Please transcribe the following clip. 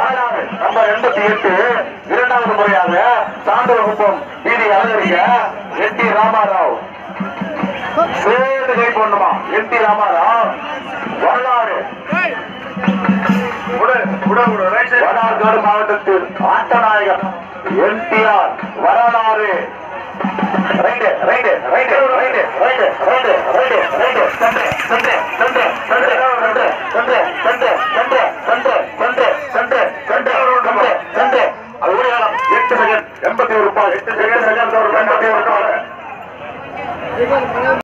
வரலாறு நம்பர் எண்பத்தி எட்டு இரண்டாவது முறையாக சாந்தரகுப்பம் வீதி அலங்கரிக்க என் டி ராமாராவ் சேர்ந்து கை போடணுமா என் டி ராமாராவ் வரலாறு வடார்காடு மாவட்டத்தில் ஆட்டநாயகர் என்டிஆர் வரலாறு right right right right right right right right Sunday Sunday Sunday Sunday Sunday Sunday Sunday Sunday Sunday Sunday Sunday Sunday Sunday Sunday அது ஒரு காலம் எட்டு செகண்ட் எண்பத்தி ஒரு ரூபாய் எட்டு செகண்ட் செகண்ட் ஒரு எண்பத்தி ஒரு ரூபாய்